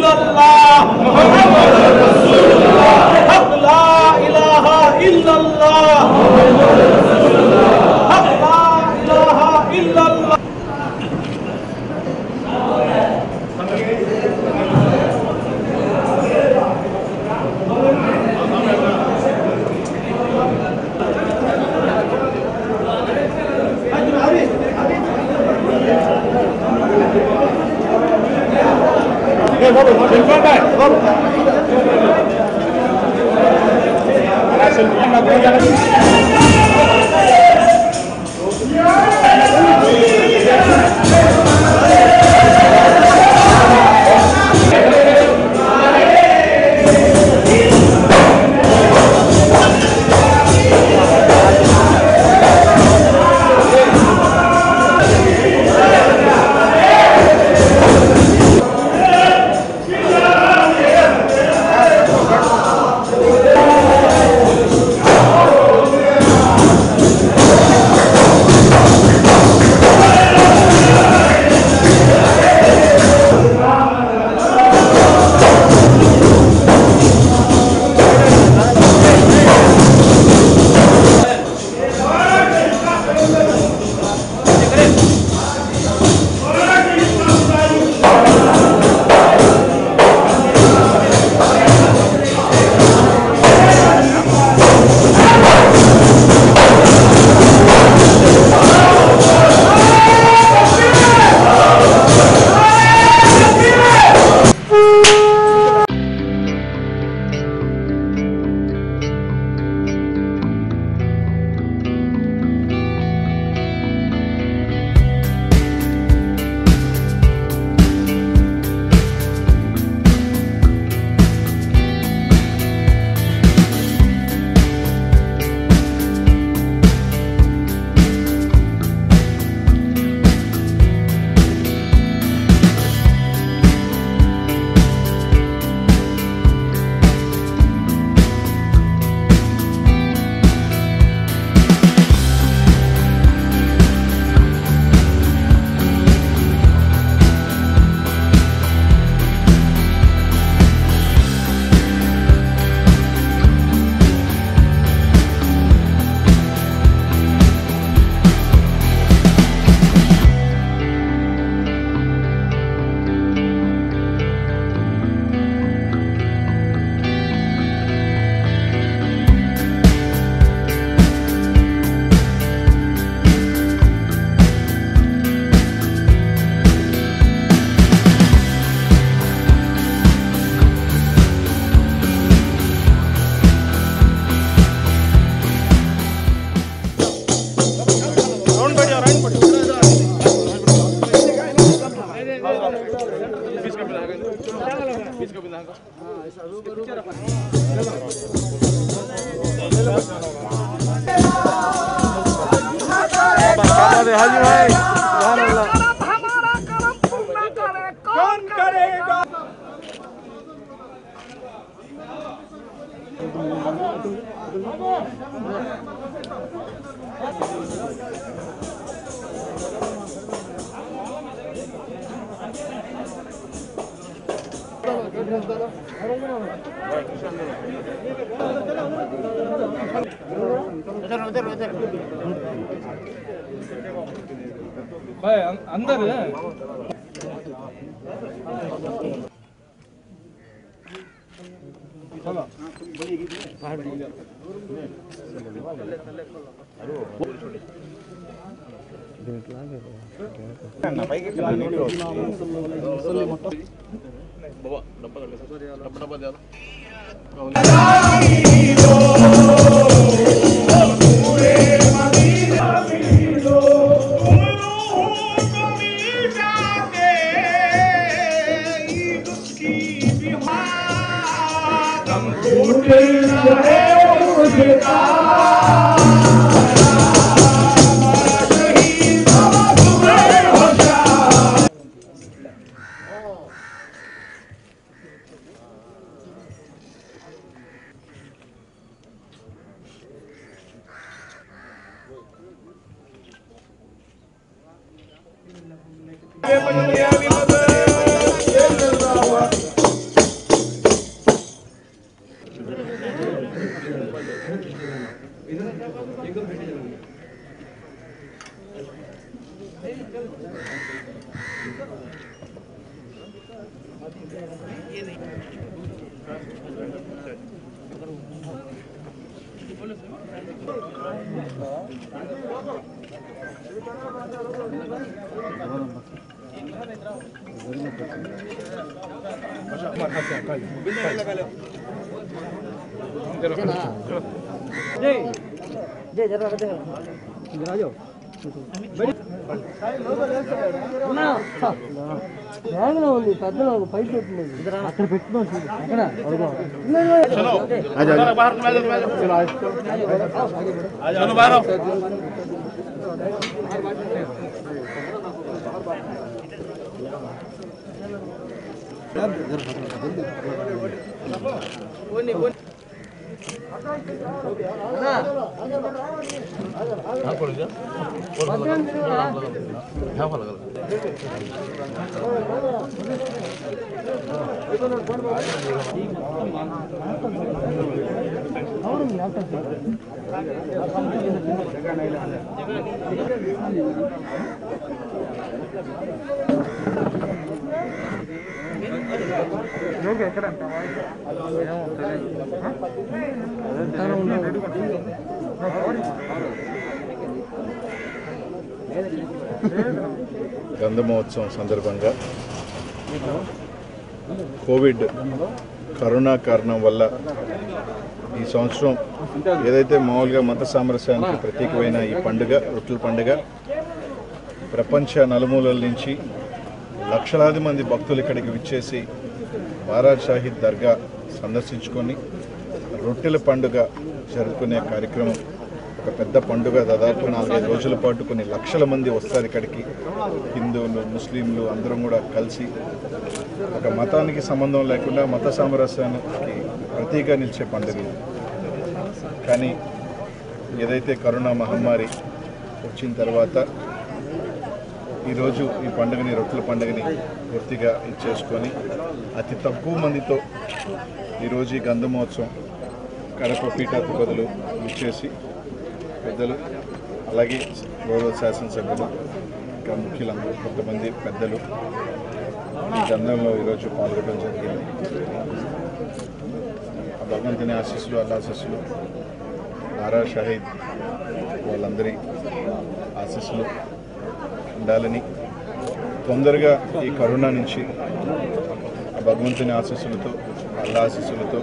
illallah Muhammadur Rasulullah Hak la ilaha illallah Hak la ilaha illallah हमारा कर्म पूर्ण करे कौन करेगा అందరు బ్యాగ్లో ఉంది పెద్దలో ఒక పైప్ పెట్టింది అక్కడ పెట్టుకోవాలి చూడు అక్కడ అడుగు గంధ మహోత్సవం సందర్భంగా కోవిడ్ కరోనా కారణం వల్ల ఈ సంవత్సరం ఏదైతే మామూలుగా మత సామరస్యానికి ప్రత్యేకమైన ఈ పండుగ రొట్టెల పండుగ ప్రపంచ నలుమూలల నుంచి లక్షలాది మంది భక్తులు ఇక్కడికి విచ్చేసి వారాజ్ షాహిద్ దర్గా సందర్శించుకొని రొట్టెల పండుగ జరుపుకునే కార్యక్రమం ఒక పెద్ద పండుగ దాదాపు నాలుగైదు రోజుల పాటు కొన్ని లక్షల మంది వస్తారు ఇక్కడికి హిందువులు ముస్లింలు అందరం కూడా కలిసి ఒక మతానికి సంబంధం లేకుండా మత సామరస్యానికి ప్రతీగా నిలిచే పండుగ ఇది కానీ ఏదైతే కరోనా మహమ్మారి వచ్చిన తర్వాత ఈరోజు ఈ పండుగని రొట్టెల పండుగని పూర్తిగా ఇచ్చేసుకొని అతి తక్కువ మందితో ఈరోజు ఈ గంధ మహోత్సవం కడప పీఠాధిపతులు ఇచ్చేసి పెద్దలు అలాగే గౌరవ శాసనసభ్యులు ఇంకా ముఖ్యులందరూ కొంతమంది పెద్దలు ఈ గంధంలో ఈరోజు పాల్గొనడం జరిగింది ఆ భగవంతుని ఆశీస్సులు అల్లా ఆశీస్సులు నారా షాహీద్ వాళ్ళందరి ఆశీస్సులు ఉండాలని తొందరగా ఈ కరోనా నుంచి ఆ భగవంతుని ఆశీస్సులతో అల్లా ఆశీస్సులతో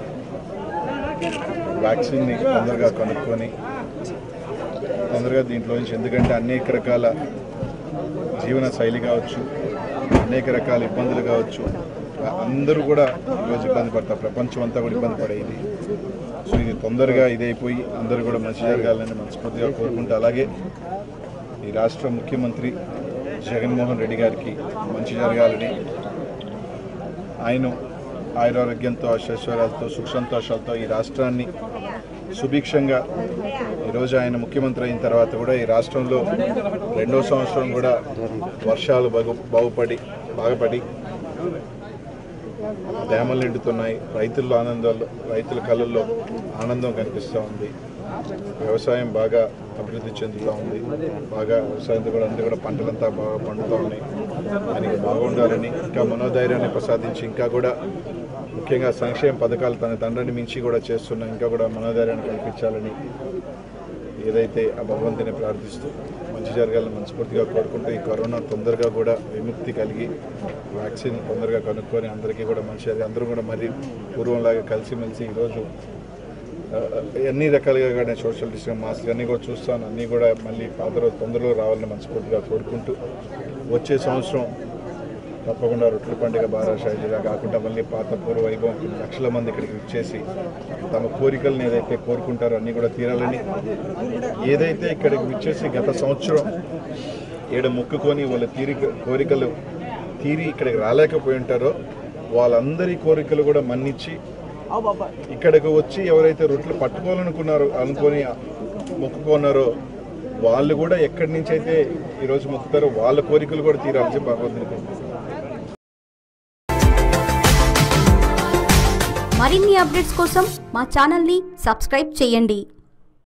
వ్యాక్సిన్ని తొందరగా కనుక్కొని తొందరగా దీంట్లో నుంచి ఎందుకంటే అనేక రకాల జీవన శైలి కావచ్చు అనేక రకాల ఇబ్బందులు కావచ్చు అందరూ కూడా ఈరోజు ఇబ్బంది పడతారు ప్రపంచం అంతా కూడా ఇబ్బంది పడేది సో ఇది తొందరగా ఇదైపోయి అందరూ కూడా మంచి జరగాలని మనస్ఫూర్తిగా కోరుకుంటూ అలాగే ఈ రాష్ట్ర ముఖ్యమంత్రి జగన్మోహన్ రెడ్డి గారికి మంచి జరగాలని ఆయన ఆయురారోగ్యంతో అశైశ్వర్యాలతో సుఖ సంతోషాలతో ఈ రాష్ట్రాన్ని సుభిక్షంగా ఈరోజు ఆయన ముఖ్యమంత్రి అయిన తర్వాత కూడా ఈ రాష్ట్రంలో రెండో సంవత్సరం కూడా వర్షాలు బాగు బాగుపడి బాగుపడి డ్యాములు నిండుతున్నాయి రైతుల్లో ఆనందాలు రైతుల కళ్ళల్లో ఆనందం కనిపిస్తూ ఉంది వ్యవసాయం బాగా అభివృద్ధి చెందుతూ ఉంది బాగా వ్యవసాయంతో కూడా అందరూ కూడా పంటలంతా బాగా పండుతూ ఉన్నాయి ఆయనకి బాగుండాలని ఇంకా మనోధైర్యాన్ని ప్రసాదించి ఇంకా కూడా ముఖ్యంగా సంక్షేమ పథకాలు తన తండ్రిని మించి కూడా చేస్తున్న ఇంకా కూడా మనోధైర్యాన్ని కల్పించాలని ఏదైతే ఆ భగవంతుని ప్రార్థిస్తూ మంచి జరగాలని మనస్ఫూర్తిగా కోరుకుంటూ ఈ కరోనా తొందరగా కూడా విముక్తి కలిగి వ్యాక్సిన్ తొందరగా కనుక్కొని అందరికీ కూడా మంచి జరిగి అందరూ కూడా మరి పూర్వంలాగా కలిసిమెలిసి ఈరోజు ఆ, అన్ని రకాలుగా కూడా సోషల్ డిస్టెన్స్ మాస్క్ అన్నీ కూడా చూస్తాను అన్నీ కూడా మళ్ళీ పాత రోజు తొందరలో రావాలని మనస్ఫూర్తిగా కోరుకుంటూ వచ్చే సంవత్సరం తప్పకుండా రొట్టెల పండుగ బాగా శైలిగా కాకుండా మళ్ళీ పాత పూర్వ వైభవం కొన్ని లక్షల మంది ఇక్కడికి వచ్చేసి తమ కోరికలను ఏదైతే కోరుకుంటారో అన్నీ కూడా తీరాలని ఏదైతే ఇక్కడికి వచ్చేసి గత సంవత్సరం ఈడ మొక్కుకొని వాళ్ళ తీరిక కోరికలు తీరి ఇక్కడికి రాలేకపోయి ఉంటారో వాళ్ళందరి కోరికలు కూడా మన్నించి ఇక్కడికి వచ్చి ఎవరైతే రొట్టెలు పట్టుకోవాలనుకున్నారో అనుకొని మొక్కుకున్నారో వాళ్ళు కూడా ఎక్కడి నుంచి అయితే ఈరోజు మొక్కుతారో వాళ్ళ కోరికలు కూడా తీరాలని చెప్పి భగవంతుని కోరుకుంటున్నాను. మరిన్ని అప్డేట్స్ కోసం మా ఛానల్ని సబ్స్క్రైబ్ చేయండి